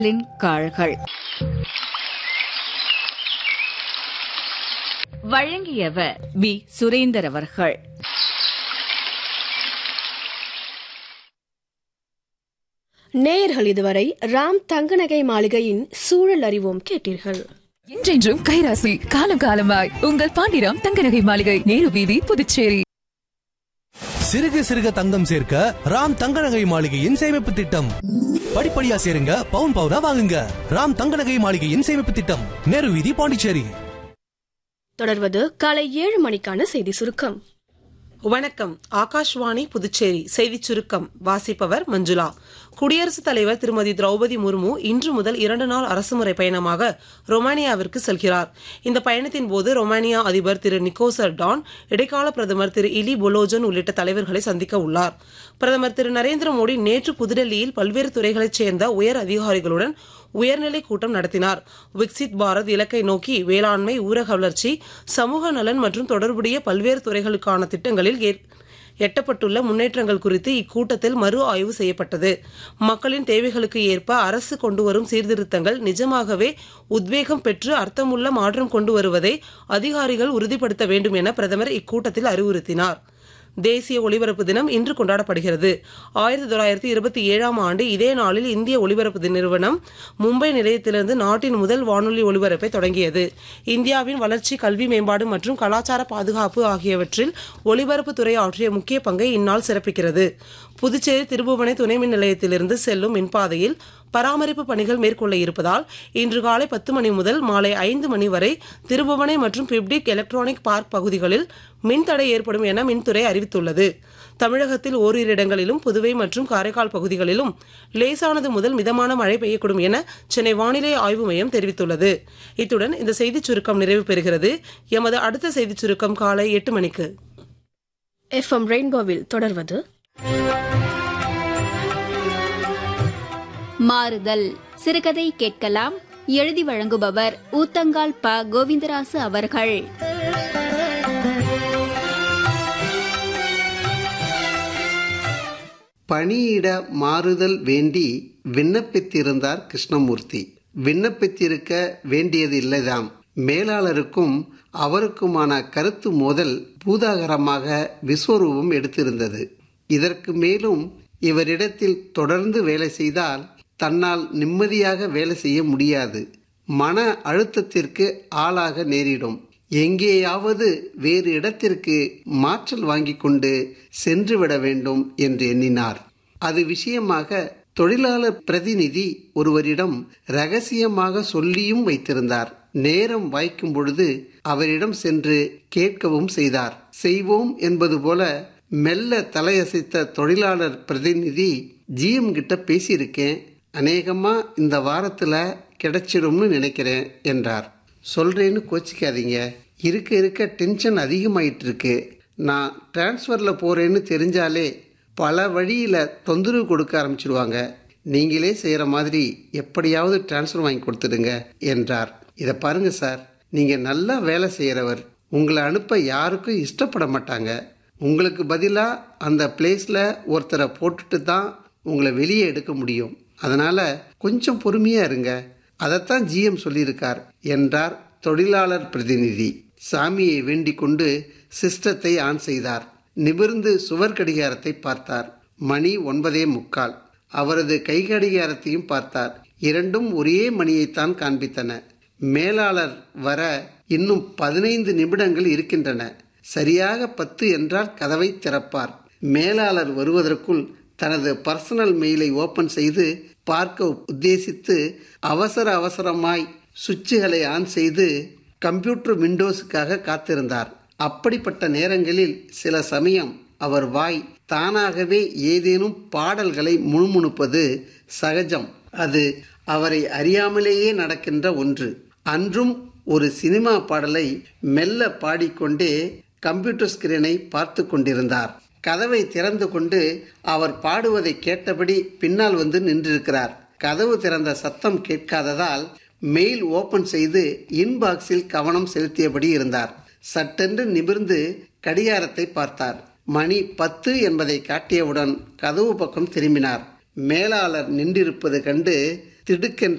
கால்கள் வழங்கியவர் வி சுரேந்தர் அவர்கள் நேயர்கள் இதுவரை ராம் தங்கநகை மாளிகையின் சூழல் அறிவோம் கேட்டீர்கள் என்றென்றும் கைராசி காலம் காலமாய் உங்கள் பாண்டிராம் தங்கநகை மாளிகை நேரு வீதி புதுச்சேரி சிறுக சிறுக தங்கம் சேர்க்க ராம் தங்க நகை மாளிகையின் சேமிப்பு திட்டம் படிப்படியா சேருங்க பவுன் பவுனா வாங்குங்க ராம் தங்க நகை மாளிகையின் சேமிப்பு திட்டம் நேரு வீதி பாண்டிச்சேரி தொடர்வது காலை ஏழு மணிக்கான செய்தி சுருக்கம் வணக்கம் ஆகாஷ்வாணி புதுச்சேரி செய்திச் சுருக்கம் வாசிப்பவர் மஞ்சுளா குடியரசுத் தலைவர் திருமதி திரௌபதி முர்மு இன்று முதல் இரண்டு நாள் அரசுமுறை பயணமாக ரொமானியாவிற்கு செல்கிறார் இந்த பயணத்தின் போது ரொமானியா அதிபர் திரு நிக்கோசர் டான் இடைக்கால பிரதமர் திரு இலி பொலோஜன் உள்ளிட்ட தலைவர்களை சந்திக்க உள்ளார் பிரதமர் திரு நரேந்திர மோடி நேற்று புதுடெல்லியில் பல்வேறு துறைகளைச் சேர்ந்த உயர் அதிகாரிகளுடன் உயர்நிலை கூட்டம் நடத்தினார் விக்சித் பாரத் இலக்கை நோக்கி வேளாண்மை ஊரக வளர்ச்சி சமூக நலன் மற்றும் தொடர்புடைய பல்வேறு துறைகளுக்கான திட்டங்களில் ஏற்- எட்டப்பட்டுள்ள முன்னேற்றங்கள் குறித்து இக்கூட்டத்தில் மறு ஆய்வு செய்யப்பட்டது மக்களின் தேவைகளுக்கு ஏற்ப அரசு கொண்டு வரும் சீர்திருத்தங்கள் நிஜமாகவே உத்வேகம் பெற்று அர்த்தமுள்ள மாற்றம் கொண்டு வருவதை அதிகாரிகள் உறுதிப்படுத்த வேண்டும் என பிரதமர் இக்கூட்டத்தில் அறிவுறுத்தினார் தேசிய ஒலிபரப்பு தினம் இன்று கொண்டாடப்படுகிறது ஆயிரத்தி தொள்ளாயிரத்தி இருபத்தி ஏழாம் ஆண்டு இதே நாளில் இந்திய ஒலிபரப்பு நிறுவனம் மும்பை நிலையத்திலிருந்து நாட்டின் முதல் வானொலி ஒலிபரப்பை தொடங்கியது இந்தியாவின் வளர்ச்சி கல்வி மேம்பாடு மற்றும் கலாச்சார பாதுகாப்பு ஆகியவற்றில் ஒலிபரப்பு துறை ஆற்றிய முக்கிய பங்கை இந்நாள் சிறப்பிக்கிறது புதுச்சேரி திருபுவனை துணை மின் நிலையத்திலிருந்து செல்லும் மின்பாதையில் பராமரிப்பு பணிகள் மேற்கொள்ள இருப்பதால் இன்று காலை பத்து மணி முதல் மாலை ஐந்து மணி வரை திருபுவனை மற்றும் பிப்டிக் எலக்ட்ரானிக் பார்க் பகுதிகளில் மின்தடை ஏற்படும் என மின்துறை அறிவித்துள்ளது தமிழகத்தில் ஓரிரு இடங்களிலும் புதுவை மற்றும் காரைக்கால் பகுதிகளிலும் லேசானது முதல் மிதமான மழை பெய்யக்கூடும் என சென்னை வானிலை ஆய்வு மையம் தெரிவித்துள்ளது இத்துடன் இந்த செய்திச் சுருக்கம் நிறைவு பெறுகிறது எமது அடுத்த செய்திச் சுருக்கம் காலை எட்டு மணிக்கு எஃப்எம் ரெயின்போவில் தொடர்வது மாறுதல் சிறுகதை கேட்கலாம் எழுதி வழங்குபவர் ஊத்தங்கால் ப கோவிந்தராசு அவர்கள் பணியிட மாறுதல் வேண்டி விண்ணப்பித்திருந்தார் கிருஷ்ணமூர்த்தி விண்ணப்பித்திருக்க வேண்டியது இல்லைதாம் மேலாளருக்கும் அவருக்குமான கருத்து மோதல் பூதாகரமாக விஸ்வரூபம் எடுத்திருந்தது இதற்கு மேலும் இவரிடத்தில் தொடர்ந்து வேலை செய்தால் தன்னால் நிம்மதியாக வேலை செய்ய முடியாது மன அழுத்தத்திற்கு ஆளாக நேரிடும் எங்கேயாவது வேறு இடத்திற்கு மாற்றல் வாங்கி கொண்டு சென்றுவிட வேண்டும் என்று எண்ணினார் அது விஷயமாக தொழிலாளர் பிரதிநிதி ஒருவரிடம் ரகசியமாக சொல்லியும் வைத்திருந்தார் நேரம் வாய்க்கும் பொழுது அவரிடம் சென்று கேட்கவும் செய்தார் செய்வோம் என்பது போல மெல்ல தலையசைத்த தொழிலாளர் பிரதிநிதி ஜிஎம் கிட்ட பேசியிருக்கேன் அநேகமா இந்த வாரத்துல கிடைச்சிடும்னு நினைக்கிறேன் என்றார் சொல்றேன்னு கோச்சிக்காதீங்க இருக்க இருக்க டென்ஷன் அதிகமாயிட்டு இருக்கு நான் டிரான்ஸ்ஃபரில் போறேன்னு தெரிஞ்சாலே பல வழியில தொந்தரவு கொடுக்க ஆரம்பிச்சிடுவாங்க நீங்களே செய்யற மாதிரி எப்படியாவது டிரான்ஸ்ஃபர் வாங்கி கொடுத்துடுங்க என்றார் இதை பாருங்க சார் நீங்க நல்லா வேலை செய்யறவர் உங்களை அனுப்ப யாருக்கும் இஷ்டப்பட மாட்டாங்க உங்களுக்கு பதிலா அந்த பிளேஸ்ல ஒருத்தரை போட்டுட்டு தான் உங்களை வெளியே எடுக்க முடியும் அதனால கொஞ்சம் பொறுமையா இருங்க அதைத்தான் ஜிஎம் சொல்லியிருக்கார் என்றார் தொழிலாளர் பிரதிநிதி சாமியை வேண்டிக் கொண்டு சிஸ்டத்தை ஆன் செய்தார் நிமிர்ந்து சுவர் கடிகாரத்தை பார்த்தார் மணி ஒன்பதே முக்கால் அவரது கை கடிகாரத்தையும் பார்த்தார் இரண்டும் ஒரே மணியைத்தான் காண்பித்தன மேலாளர் வர இன்னும் பதினைந்து நிமிடங்கள் இருக்கின்றன சரியாக பத்து என்றால் கதவை திறப்பார் மேலாளர் வருவதற்குள் தனது பர்சனல் மெயிலை ஓபன் செய்து பார்க்க உத்தேசித்து அவசர அவசரமாய் சுவிட்சுகளை ஆன் செய்து கம்ப்யூட்டர் விண்டோஸுக்காக காத்திருந்தார் அப்படிப்பட்ட நேரங்களில் சில சமயம் அவர் வாய் தானாகவே ஏதேனும் பாடல்களை முணுமுணுப்பது சகஜம் அது அவரை அறியாமலேயே நடக்கின்ற ஒன்று அன்றும் ஒரு சினிமா பாடலை மெல்ல பாடிக்கொண்டே கம்ப்யூட்டர் ஸ்கிரீனை பார்த்து கொண்டிருந்தார் கதவை திறந்து கொண்டு அவர் பாடுவதை கேட்டபடி பின்னால் வந்து நின்றிருக்கிறார் கதவு திறந்த சத்தம் கேட்காததால் மெயில் ஓபன் செய்து இன்பாக்ஸில் கவனம் செலுத்தியபடி இருந்தார் சட்டென்று நிமிர்ந்து கடிகாரத்தை பார்த்தார் மணி பத்து என்பதை காட்டியவுடன் கதவு பக்கம் திரும்பினார் மேலாளர் நின்றிருப்பது கண்டு திடுக்கென்ற